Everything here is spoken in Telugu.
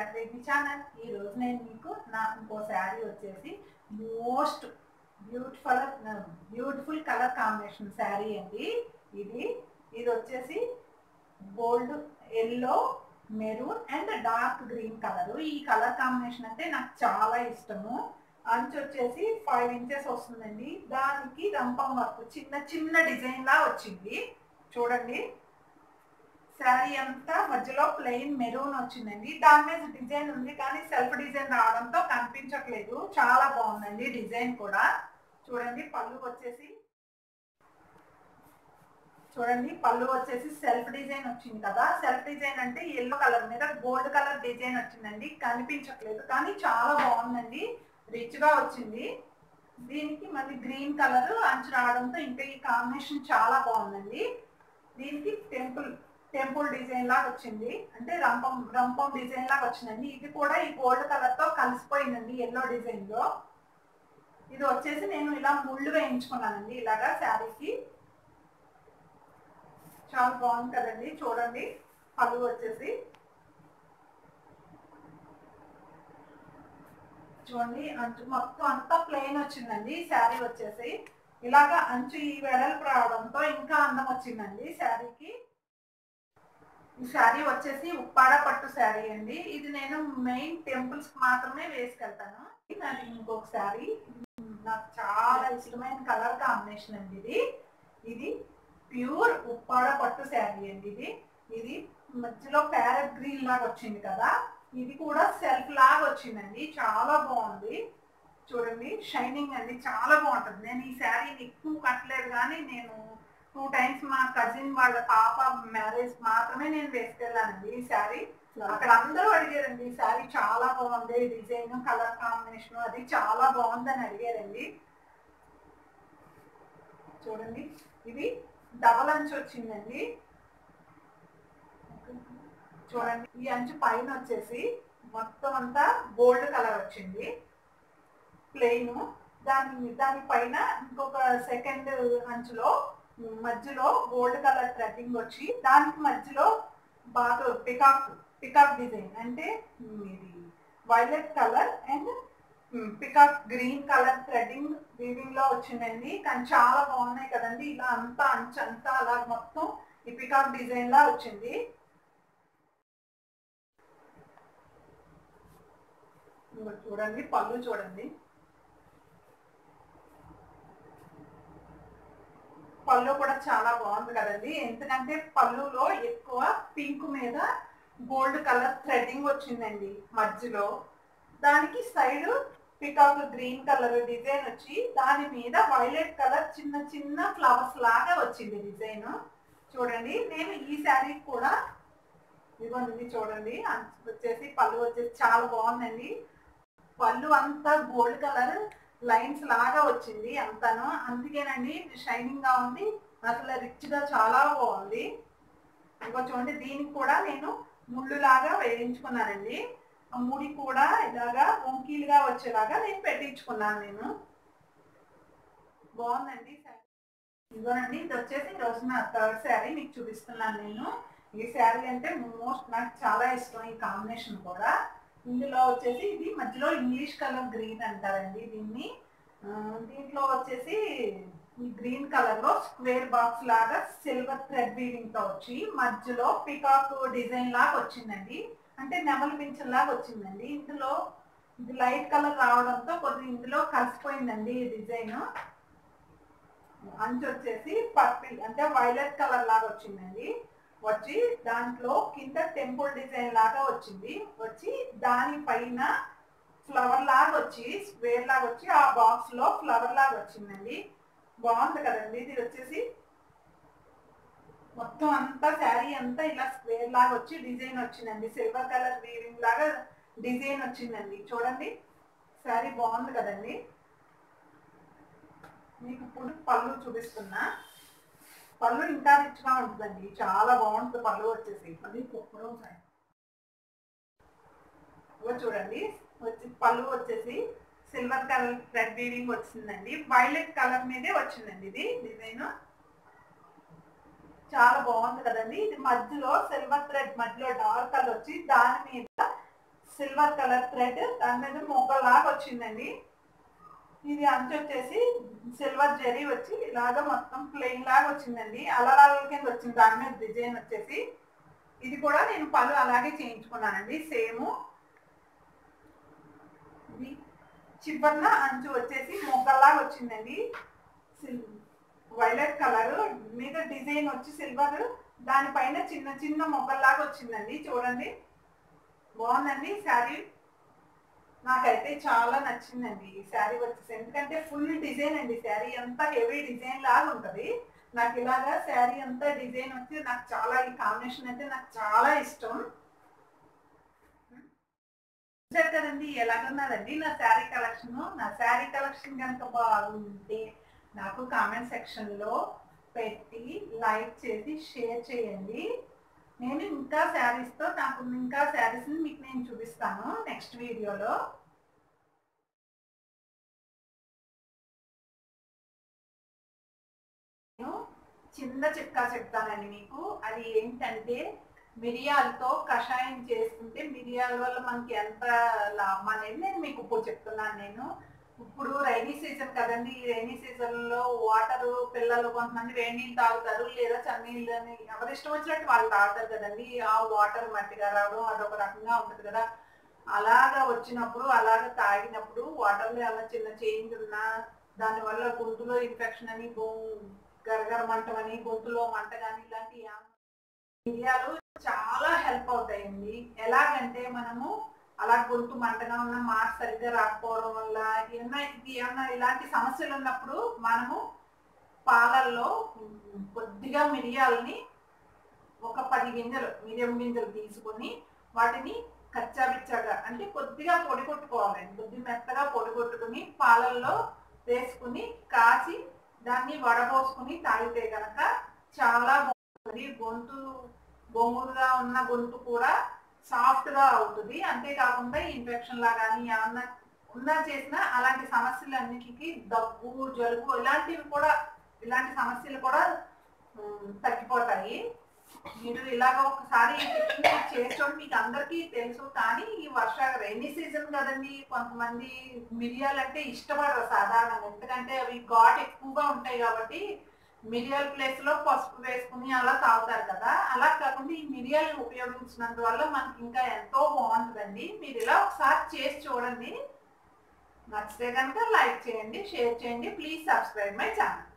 బ్యాక్ టు ఛానల్ ఈ రోజు నేను మీకు నా ఇంకో శారీ వచ్చేసి most beautiful beautiful colour combination sari అండి ఇది ఇది వచ్చేసి gold yellow maroon and dark green colour ఈ కలర్ కాంబినేషన్ అంటే నాకు చాలా ఇష్టము అంచు వచ్చేసి ఫైవ్ ఇంచెస్ వస్తుందండి దానికి రంపం వర్క్ చిన్న చిన్న డిజైన్ లా వచ్చింది చూడండి శారీ అంతా మధ్యలో ప్లెయిన్ మెరూన్ వచ్చిందండి దాని మీద డిజైన్ ఉంది కానీ సెల్ఫ్ డిజైన్ రావడంతో కనిపించట్లేదు చాలా బాగుందండి డిజైన్ కూడా చూడండి పళ్ళు వచ్చేసి చూడండి పళ్ళు వచ్చేసి సెల్ఫ్ డిజైన్ వచ్చింది కదా సెల్ఫ్ డిజైన్ అంటే ఎల్లో కలర్ మీద గోల్డ్ కలర్ డిజైన్ వచ్చిందండి కనిపించట్లేదు కానీ చాలా బాగుందండి రిచ్ గా వచ్చింది దీనికి మళ్ళీ గ్రీన్ కలర్ అంచు రావడంతో ఇంకా ఈ కాంబినేషన్ చాలా బాగుందండి దీనికి టెంపుల్ టెంపుల్ డిజైన్ లాగా వచ్చింది అంటే రంపం రంపం డిజైన్ లాగా వచ్చిందండి ఇది కూడా ఈ గోల్డ్ కలర్ తో కలిసిపోయిందండి ఎల్లో డిజైన్ లో ఇది వచ్చేసి నేను ఇలా ముళ్ళు వేయించుకున్నానండి ఇలాగా శారీకి చాలా బాగుంది కదండి చూడండి పళ్ళు వచ్చేసి చూడండి అంచు మొత్తం అంతా ప్లెయిన్ వచ్చిందండి శారీ వచ్చేసి ఇలాగా అంచు ఈ వెడల్పు రావడంతో ఇంకా అందం వచ్చిందండి శారీకి ఈ శారీ వచ్చేసి ఉప్పాడ పట్టు శారీ అండి ఇది నేను మెయిన్ టెంపుల్స్ మాత్రమే వేసుకెళ్తాను నాది ఇంకొక శారీ నాకు చాలా ఇష్టమైన కలర్ కాంబినేషన్ అండి ఇది ఇది ప్యూర్ ఉప్పాడ పట్టు శారీ అండి ఇది ఇది మధ్యలో ప్యారెట్ గ్రీన్ లాగా వచ్చింది కదా ఇది కూడా సెల్ఫ్ లాగా వచ్చిందండి చాలా బాగుంది చూడండి షైనింగ్ అండి చాలా బాగుంటుంది నేను ఈ శారీని ఎక్కువ కట్టలేదు కానీ నేను టూ టైమ్స్ మా కజిన్ వాళ్ళ పాప మ్యారేజ్ మాత్రమే నేను వేసుకెళ్ళానండి ఈ శారీ అక్కడ అందరూ అడిగారండి ఈ శారీ చాలా బాగుంది డిజైన్ కలర్ కాంబినేషన్ అది చాలా బాగుందని అడిగారండి చూడండి ఇది డబల్ అంచు వచ్చిందండి చూడండి ఈ అంచు పైన వచ్చేసి మొత్తం అంతా గోల్డ్ కలర్ వచ్చింది ప్లెయిన్ దాని దాని పైన ఇంకొక సెకండ్ అంచులో మధ్యలో గోల్డ్ కలర్ థ్రెడ్డింగ్ వచ్చి దానికి మధ్యలో బాగా పికాక్ పికాక్ డిజైన్ అంటే ఇది violet colour and peacock green colour threading weaving లో వచ్చిందండి కానీ చాలా బాగున్నాయి కదండి ఇలా అంతా అంచు అంతా అలా మొత్తం ఈ పికాక్ డిజైన్ లా వచ్చింది చూడండి పళ్ళు చూడండి పళ్ళు కూడా చాలా బాగుంది కదండి ఎందుకంటే పళ్ళులో ఎక్కువ పింక్ మీద గోల్డ్ కలర్ థ్రెడ్డింగ్ వచ్చిందండి మధ్యలో దానికి side peacock green colour design వచ్చి దాని మీద వైలెట్ కలర్ చిన్న చిన్న ఫ్లవర్స్ లాగా వచ్చింది డిజైన్ చూడండి నేను ఈ శారీ కూడా ఇదిగోండి చూడండి వచ్చేసి పళ్ళు వచ్చేసి చాలా బాగుందండి పళ్ళు అంతా గోల్డ్ కలర్ లైన్స్ లాగా వచ్చింది అంతాను అందుకేనండి షైనింగ్ గా ఉంది అసలు రిచ్ గా చాలా బాగుంది ఇంకో చూడండి దీనికి కూడా నేను ముళ్ళు లాగా వేయించుకున్నానండి ఆ ముడి కూడా ఇలాగా వంకీలుగా వచ్చేలాగా నేను పెట్టించుకున్నాను నేను బాగుందండి ఇదిగోనండి ఇది వచ్చేసి ఈరోజు నా థర్డ్ శారీ మీకు చూపిస్తున్నాను నేను ఈ శారీ అంటే మోస్ట్ నాకు చాలా ఇష్టం ఈ కాంబినేషన్ కూడా ఇందులో వచ్చేసి ఇది మధ్యలో ఇంగ్లీష్ కలర్ గ్రీన్ అంటారండి దీన్ని దీంట్లో వచ్చేసి ఈ గ్రీన్ కలర్ లో స్క్వేర్ బాక్స్ లాగా సిల్వర్ థ్రెడ్ వీవింగ్ తో వచ్చి మధ్యలో పికాక్ డిజైన్ లాగా వచ్చిందండి అంటే నెమలి పింఛన్ లాగా వచ్చిందండి ఇందులో ఇది లైట్ కలర్ రావడంతో కొద్దిగా ఇందులో కలిసిపోయిందండి ఈ డిజైన్ అంచు వచ్చేసి పర్పిల్ అంటే వైలెట్ కలర్ లాగా వచ్చిందండి వచ్చి దాంట్లో కింద టెంపుల్ డిజైన్ లాగా వచ్చింది వచ్చి దాని పైన ఫ్లవర్ లాగా వచ్చి స్క్వేర్ లాగా వచ్చి ఆ బాక్స్ లో ఫ్లవర్ లాగా వచ్చిందండి బాగుంది కదండి ఇది వచ్చేసి మొత్తం అంతా శారీ అంతా ఇలా స్క్వేర్ లాగా వచ్చి డిజైన్ వచ్చిందండి సిల్వర్ కలర్ వీవింగ్ లాగా డిజైన్ వచ్చిందండి చూడండి శారీ బాగుంది కదండి మీకు ఇప్పుడు పళ్ళు చూపిస్తున్నా పళ్ళు ఇంకా రిచ్గా ఉంటుందండి చాలా బాగుంటుంది పళ్ళు వచ్చేసి అది కుక్కడం చూడండి వచ్చి పళ్ళు వచ్చేసి సిల్వర్ కలర్ థ్రెడ్ వీవింగ్ వచ్చిందండి వైలెట్ కలర్ మీదే వచ్చిందండి ఇది డిజైన్ చాలా బాగుంది కదండి ఇది మధ్యలో సిల్వర్ థ్రెడ్ మధ్యలో డార్క్ కలర్ వచ్చి దాని మీద సిల్వర్ కలర్ థ్రెడ్ దాని మీద మొగ్గలాగా వచ్చిందండి ఇది అంచు వచ్చేసి సిల్వర్ జరీ వచ్చి ఇలాగ మొత్తం ప్లెయిన్ లాగా వచ్చిందండి అలరాల కింద వచ్చింది దాని మీద డిజైన్ వచ్చేసి ఇది కూడా నేను పళ్ళు అలాగే చేయించుకున్నానండి సేమ్ ఇది చివరిన అంచు వచ్చేసి మొగ్గలాగా వచ్చిందండి వైలెట్ కలర్ మీద డిజైన్ వచ్చి సిల్వర్ దానిపైన చిన్న చిన్న మొగ్గల్లాగా వచ్చిందండి చూడండి బాగుందండి శారీ నాకైతే చాలా నచ్చిందండి ఈ శారీ వచ్చేసి ఎందుకంటే ఫుల్ డిజైన్ అండి శారీ అంతా హెవీ డిజైన్ లాగా ఉంటుంది నాకు ఇలాగా శారీ అంతా డిజైన్ వచ్చి నాకు చాలా ఈ కాంబినేషన్ అయితే నాకు చాలా ఇష్టం చూసారు కదండి ఎలాగున్నదండి నా శారీ కలెక్షన్ నా శారీ కలెక్షన్ కనుక బాగుంటే నాకు కామెంట్ సెక్షన్లో పెట్టి లైక్ చేసి షేర్ చేయండి నేను ఇంకా శారీస్తో నాకు ఇంకా శారీస్ని మీకు నేను చూపిస్తాను నెక్స్ట్ వీడియోలో నేను చిన్న చిట్కా చెప్తానండి మీకు అది ఏంటంటే మిరియాలతో కషాయం చేసుకుంటే మిరియాల వల్ల మనకి ఎంత లాభం అనేది నేను మీకు ఇప్పుడు చెప్తున్నాను నేను ఇప్పుడు రైనీ సీజన్ కదండి ఈ రైనీ సీజన్ లో వాటర్ పిల్లలు కొంతమంది వేడి నీళ్ళు తాగుతారు లేదా చన్నీళ్ళు అని ఎవరి ఇష్టం వచ్చినట్టు వాళ్ళు తాగుతారు కదండి ఆ వాటర్ మట్టిగా రావడం అదొక రకంగా ఉంటుంది కదా అలాగా వచ్చినప్పుడు అలాగ తాగినప్పుడు వాటర్లో అలా చిన్న చేంజ్ ఉన్నా దానివల్ల గొంతులో ఇన్ఫెక్షన్ అని గరగర మంటమని గొంతులో మంట కానీ ఇలాంటి మిరియాలు చాలా హెల్ప్ అవుతాయండి ఎలాగంటే మనము అలా గొంతు మంటగా ఉన్న మాట సరిగ్గా రాకపోవడం వల్ల ఏమన్నా ఇది ఏమన్నా ఇలాంటి సమస్యలు ఉన్నప్పుడు మనము పాలల్లో కొద్దిగా మిరియాలని ఒక పది గింజలు మిరియం గింజలు తీసుకొని వాటిని కచ్చాబిచ్చాగా అంటే కొద్దిగా పొడి కొట్టుకోవాలండి కొద్ది మెత్తగా పొడి కొట్టుకుని పాలల్లో వేసుకుని కాచి దాన్ని వడపోసుకుని తాగితే కనుక చాలా బాగుంటుంది గొంతు బొంగురుగా ఉన్న గొంతు కూడా సాఫ్ట్ గా అవుతుంది అంతేకాకుండా ఇన్ఫెక్షన్ లా కానీ ఏమన్నా ఉన్నా చేసిన అలాంటి సమస్యలన్నిటికీ దగ్గు జలుబు ఇలాంటివి కూడా ఇలాంటి సమస్యలు కూడా తగ్గిపోతాయి మీరు ఇలాగ ఒకసారి చేసుకోండి మీకు అందరికీ తెలుసు కానీ ఈ వర్ష రైనీ సీజన్ కదండి కొంతమంది మిరియాలు అంటే ఇష్టపడరు సాధారణంగా ఎందుకంటే అవి ఘాట్ ఎక్కువగా ఉంటాయి కాబట్టి మిరియాల ప్లేస్ లో పసుపు వేసుకుని అలా తాగుతారు కదా అలా కాకుండా ఈ మిరియాలు ఉపయోగించినందువల్ల మనకి ఇంకా ఎంతో బాగుంటుందండి మీరు ఇలా ఒకసారి చేసి చూడండి నచ్చితే కనుక లైక్ చేయండి షేర్ చేయండి ప్లీజ్ సబ్స్క్రైబ్ మై ఛానల్